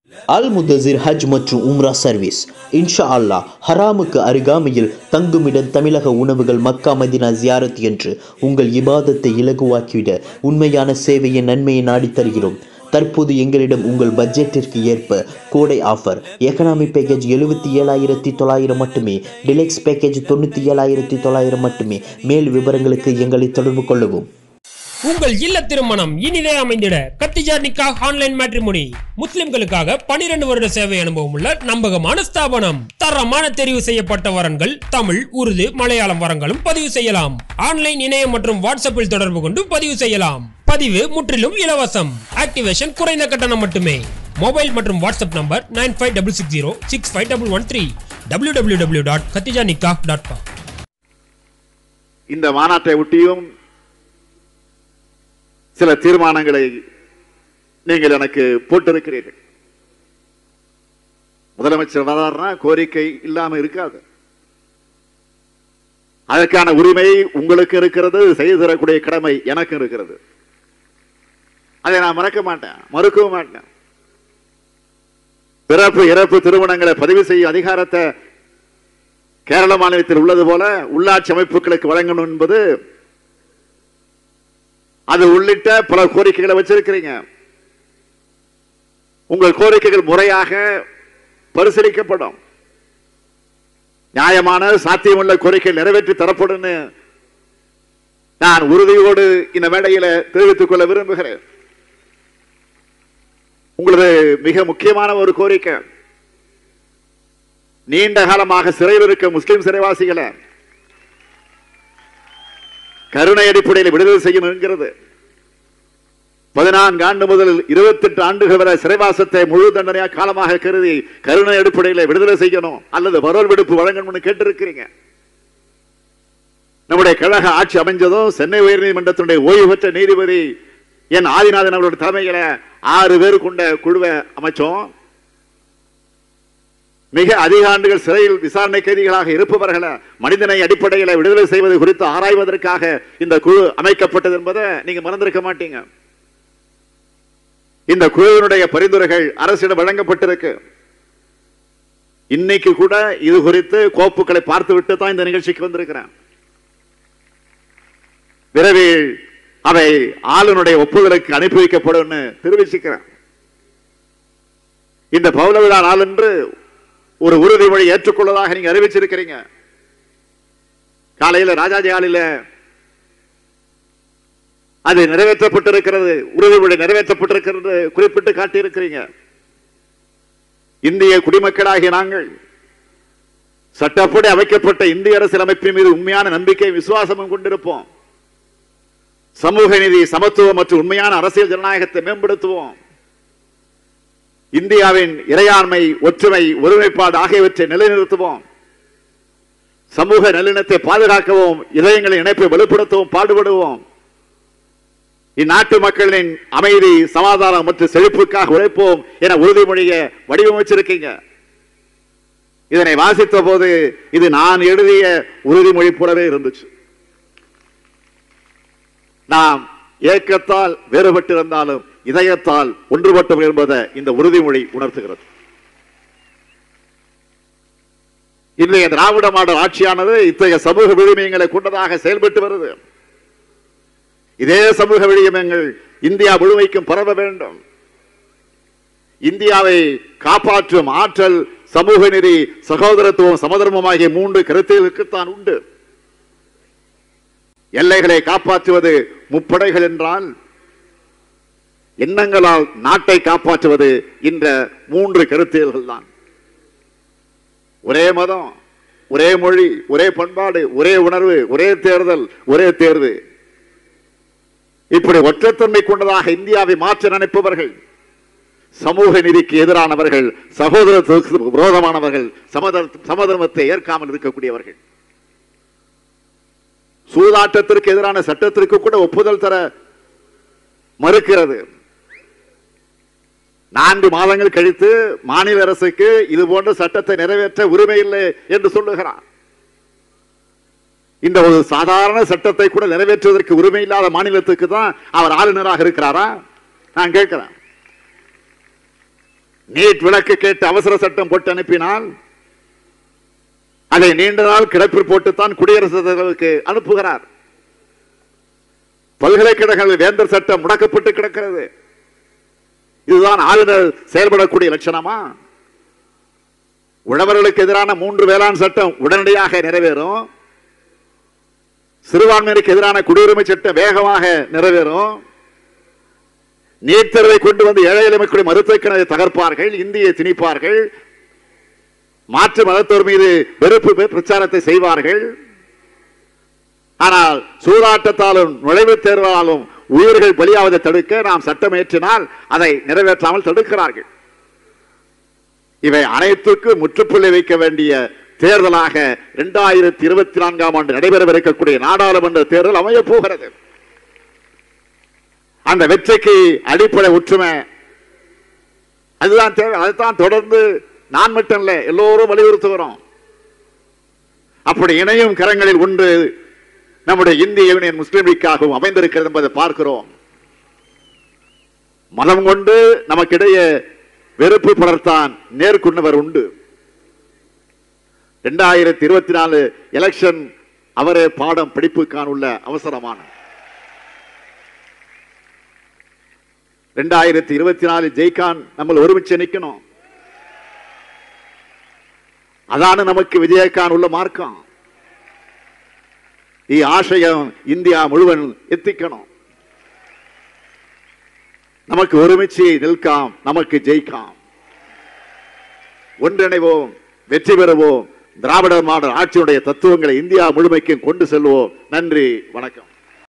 அல் முதசிர் ஹஜ் மற்றும் உம்ரா சர்வீஸ் இன்ஷா அல்லாஹ் ஹராமுக்கு அருகாமையில் தங்குமிடம் தமிழக உணவுகள் மக்கா மதினா ஜியாரத் என்று உங்கள் இபாதத்தை இலகுவாக்கிவிட உண்மையான சேவையை நன்மையை நாடித் தருகிறோம் தற்போது எங்களிடம் உங்கள் பட்ஜெட்டிற்கு ஏற்ப கோடை ஆஃபர் எக்கனாமி பேக்கேஜ் எழுபத்தி ஏழாயிரத்தி தொள்ளாயிரம் மட்டுமே டிலெக்ஸ் பேக்கேஜ் தொண்ணூற்றி ஏழாயிரத்தி தொள்ளாயிரம் மட்டுமே மேல் விவரங்களுக்கு எங்களை தொடர்பு கொள்ளவும் உங்கள் இல்ல திருமணம் இனிதே அமைந்திட கத்திஜா நிக்கா ஆன்லைன் மேட்ரிமோனி முஸ்லிம்களுக்காக 12 வருட சேவை அனுபவம் உள்ள நம்பகமான ஸ்தாபனம் தரமான தெரிவு செய்யப்பட்ட வரன்கள் தமிழ் உருது மலையாளம் வரங்களும் பதிவு செய்யலாம் ஆன்லைன் இணையம் மற்றும் வாட்ஸ்அப்பில் தொடர்பு கொண்டு பதிவு செய்யலாம் பதிவு முற்றிலும் இலவசம் ஆக்டிவேஷன் குறைந்த கட்டணம் மட்டுமே மொபைல் மற்றும் WhatsApp number nine five double six zero six five double one three W W W dot Khadija Nikka dot com இந்த மாநாட்டை ஒட்டியும் சில தீர்மானங்களை நீங்கள் எனக்கு போட்டிருக்கிறீர்கள் முதலமைச்சர் வராருன்னா கோரிக்கை இல்லாம இருக்காது அதற்கான உரிமை உங்களுக்கு இருக்கிறது செய்து தரக்கூடிய கடமை எனக்கு இருக்கிறது அதை நான் மறக்க மாட்டேன் மறுக்கவும் மாட்டேன் பிறப்பு இறப்பு திருமணங்களை பதிவு செய்யும் அதிகாரத்தை கேரள மாநிலத்தில் உள்ளது போல உள்ளாட்சி அமைப்புகளுக்கு வழங்கணும் என்பது அது உள்ளிட்ட பல கோரிக்கைகளை வச்சிருக்கிறீங்க உங்கள் கோரிக்கைகள் முறையாக பரிசீலிக்கப்படும் நியாயமான சாத்தியமுள்ள கோரிக்கை நிறைவேற்றி தரப்படும் நான் உறுதியோடு இந்த மேடையில தெரிவித்துக் கொள்ள விரும்புகிறேன் உங்களது மிக முக்கியமான ஒரு கோரிக்கை நீண்ட காலமாக சிறையில் இருக்க முஸ்லிம் சிறைவாசிகளை கருணை அடிப்படையில் விடுதலை செய்யணும் என்கிறது பதினான்கு ஆண்டு முதல் இருபத்தி எட்டு ஆண்டுகள் வரை சிறைவாசத்தை முழு தண்டனையாக காலமாக கருதி கருணை அடிப்படையில் விடுதலை செய்யணும் அல்லது பரோல் விடுப்பு வழங்கணும்னு கேட்டிருக்கிறீங்க நம்முடைய கழக ஆட்சி அமைஞ்சதும் சென்னை உயர்நீதிமன்றத்தினுடைய ஓய்வு பெற்ற நீதிபதி என் ஆதிநாதன் அவருடைய தலைமையில ஆறு பேர் கொண்ட குழுவை அமைச்சோம் மிக அதிக ஆண்டுகள் சிறையில் விசாரணை கைதிகளாக இருப்பவர்களை மனிதனை அடிப்படையில் விடுதலை செய்வது குறித்து ஆராய்வதற்காக இந்த குழு அமைக்கப்பட்டது என்பதை நீங்க மறந்திருக்க மாட்டீங்க இந்த குழுவினுடைய பரிந்துரைகள் அரசிடம் வழங்கப்பட்டிருக்கு இன்னைக்கு கூட இது குறித்து கோப்புகளை பார்த்து விட்டு தான் இந்த நிகழ்ச்சிக்கு வந்திருக்கிறேன் விரைவில் அவை ஆளுநருடைய ஒப்புதலுக்கு அனுப்பி வைக்கப்படும் தெரிவிச்சுக்கிறேன் இந்த பௌல விழா நாளன்று ஒரு உறுதிமொழி ஏற்றுக்கொள்வதாக நீங்க அறிவிச்சிருக்கிறீங்க காலையில ராஜாஜி ஆளில அது நிறைவேற்றப்பட்டிருக்கிறது உறுதிமொழி நிறைவேற்றப்பட்டிருக்கிறது குறிப்பிட்டு காட்டியிருக்கிறீங்க இந்திய குடிமக்களாகிய நாங்கள் சட்டப்படி அமைக்கப்பட்ட இந்திய அரசியலமைப்பின் மீது உண்மையான நம்பிக்கை விசுவாசமும் கொண்டிருப்போம் சமூக நீதி சமத்துவம் மற்றும் உண்மையான அரசியல் ஜனநாயகத்தை மேம்படுத்துவோம் இந்தியாவின் இறையாண்மை ஒற்றுமை ஒருமைப்பாடு ஆகியவற்றை நிலைநிறுத்துவோம் சமூக நல்லிணத்தை பாதுகாக்கவும் இதயங்களின் இணைப்பை வலுப்படுத்தவும் பாடுபடுவோம் இந்நாட்டு மக்களின் அமைதி சமாதானம் மற்றும் செழிப்புக்காக உழைப்போம் என உறுதிமொழிய வடிவமைச்சிருக்கீங்க இதனை வாசித்த போது இது நான் எழுதிய உறுதிமொழி போலவே இருந்துச்சு நாம் ஏக்கத்தால் வேறுபட்டிருந்தாலும் இதயத்தால் ஒன்றுபட்டோம் என்பதை இந்த உறுதிமொழி உணர்த்துகிறது இன்றைய திராவிட மாடல் ஆட்சியானது இத்தகைய சமூக விழுமியங்களை கொண்டதாக செயல்பட்டு வருது இதே சமூக விழுமியங்கள் இந்தியா முழுமைக்கும் பரவ வேண்டும் இந்தியாவை காப்பாற்றும் ஆற்றல் சமூக நெறி சகோதரத்துவம் சமதர்மம் ஆகிய மூன்று கருத்துகளுக்குத்தான் உண்டு எல்லைகளை காப்பாற்றுவது முப்படைகள் என்றால் எண்ணங்களால் நாட்டை காப்பாற்றுவது இந்த மூன்று கருத்தியல்கள் தான் ஒரே மதம் ஒரே மொழி ஒரே பண்பாடு ஒரே உணர்வு ஒரே தேர்தல் ஒரே தேர்வு இப்படி ஒற்றத்தன்மை கொண்டதாக இந்தியாவை மாற்ற நினைப்பவர்கள் சமூக நீதிக்கு எதிரானவர்கள் சகோதரத்துவக்கு விரோதமானவர்கள் சமதர் சமதர்மத்தை ஏற்காமல் இருக்கக்கூடியவர்கள் சூதாட்டத்திற்கு எதிரான சட்டத்திற்கு கூட ஒப்புதல் தர மறுக்கிறது நான்கு மாதங்கள் கழித்து மாநில அரசுக்கு இது போன்ற சட்டத்தை நிறைவேற்ற உரிமை இல்லை என்று சொல்லுகிறார் இந்த ஒரு சாதாரண சட்டத்தை கூட நிறைவேற்றுவதற்கு உரிமை இல்லாத மாநிலத்துக்கு தான் அவர் ஆளுநராக இருக்கிறாரா நான் கேட்கிறேன் நீட் விளக்கு கேட்டு அவசர சட்டம் போட்டு அனுப்பினால் அதை நீண்ட நாள் கிடப்பில் போட்டுத்தான் குடியரசுத் தலைவருக்கு அனுப்புகிறார் பல்கலைக்கழகங்கள் வேந்தர் சட்டம் முடக்கப்பட்டு கிடக்கிறது இதுதான் ஆளுநர் செயல்படக்கூடிய லட்சணமா உழவர்களுக்கு எதிரான மூன்று வேளாண் சட்டம் உடனடியாக நிறைவேறும் சிறுபான்மையினருக்கு எதிரான குடியுரிமை சட்டம் வேகமாக நிறைவேறும் நீட் தேர்வை கொண்டு வந்து ஏழை எளிய மக்களுடைய மருத்துவக் கிணறை தகர்ப்பார்கள் இந்தியை திணிப்பார்கள் மாற்று மதத்தோர் மீது வெறுப்பு பெ- பிரச்சாரத்தை செய்வார்கள் ஆனால் சூதாட்டத்தாலும் நுழைவுத் தேர்வாலும் உயிர்கள் பலியாவதை தடுக்க நாம் சட்டம் இயற்றினால் அதை நிறைவேற்றாமல் தடுக்கிறார்கள் இவை அனைத்துக்கும் முற்றுப்புள்ளி வைக்க வேண்டிய தேர்தலாக இரண்டாயிரத்தி இருபத்தி நான்காம் ஆண்டு நடைபெறவிருக்கக்கூடிய நாடாளுமன்ற தேர்தல் அமையப் போகிறது அந்த வெற்றிக்கு அடிப்படை ஒற்றுமை அதுதான் தேவை அதைத்தான் தொடர்ந்து நான் மட்டும் இல்ல எல்லோரும் வலியுறுத்துகிறோம் அப்படி இணையும் கரங்களில் ஒன்று நம்முடைய இந்திய யூனியன் முஸ்லிம் லீக்காகவும் அமைந்திருக்கிறது என்பதை பார்க்கிறோம் மதம் கொண்டு நமக்கிடையே வெறுப்பு பலர்த்தான் நேர்கொண்டவர் உண்டு இரண்டாயிரத்தி இருபத்தி நாலு எலெக்ஷன் அவரே பாடம் படிப்புக்கான உள்ள அவசரமான ரெண்டாயிரத்தி இருபத்தி நாலு ஜெய்கான் நம்ம ஒருமிச்சு நிக்கணும் அதான நமக்கு விஜயகான் உள்ள மார்க்கம் ഈ ആശയം ഇന്ത്യ മുഴുവൻ എത്തിക്കണം നമുക്ക് ഒരുമിച്ച് നിൽക്കാം നമുക്ക് ജയിക്കാം ஒன்றிணைவோம் வெற்றி பெறுவோம் திராவிட மாடல் ஆட்சியுடைய தத்துவங்களை இந்தியா முழுமைக்கும் கொண்டு செல்வோம் நன்றி வணக்கம்